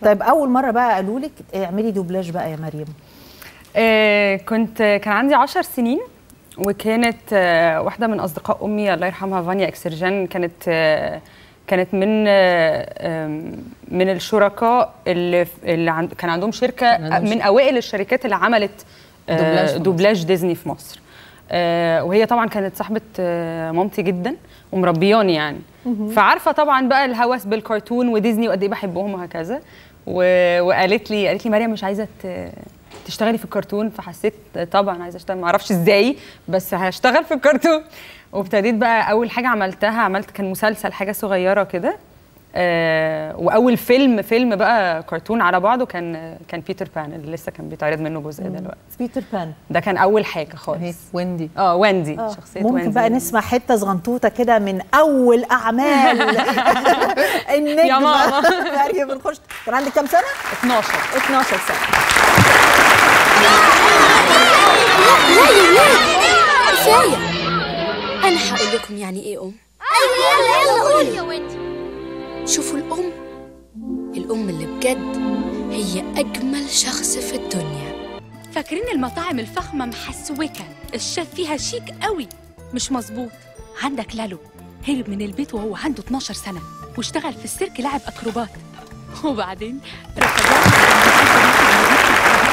طيب اول مره بقى قالوا لك اعملي دوبلاج بقى يا مريم آه كنت كان عندي عشر سنين وكانت آه واحدة من أصدقاء أمي الله يرحمها فانيا إكسرجان كانت آه كانت من آه آم، من الشركاء اللي اللي عند كان عندهم شركة عندهم من أوائل الشركات اللي عملت دوبلاج آه في مصر. دوبلاج ديزني في مصر آه وهي طبعا كانت صاحبة آه مامتي جدا ومربياني يعني فعارفة طبعا بقى الهوس بالكرتون وديزني وقد إيه بحبهم وهكذا و- وقالت لي قالت لي مريم مش عايزة ت- تشتغلي في الكرتون فحسيت طبعا عايزه اشتغل ما اعرفش ازاي بس هشتغل في الكرتون وابتديت بقى اول حاجه عملتها عملت كان مسلسل حاجه صغيره كده آه واول فيلم فيلم بقى كرتون على بعضه كان كان بيتر بان اللي لسه كان بيتعرض منه جزء دلوقتي بيتر بان ده كان اول حاجه اهي خالص ويندي اه ويندي آه، شخصيه ممكن ويندي بقى نسمع حته صغنطوطه كده من اول اعمال النجمه يا ماما. مريم نخش كان عندك كام سنه 12 12 سنه لا يا ولاد كفايه انا هقول لكم يعني ايه ام يلا يلا قول يا ويندي شوفوا الام الام اللي بجد هي اجمل شخص في الدنيا فاكرين المطاعم الفخمة محسوكة الشيف فيها شيك قوي مش مظبوط عندك لالو هرب من البيت وهو عنده 12 سنة واشتغل في السيرك لاعب أكروبات وبعدين رفضوه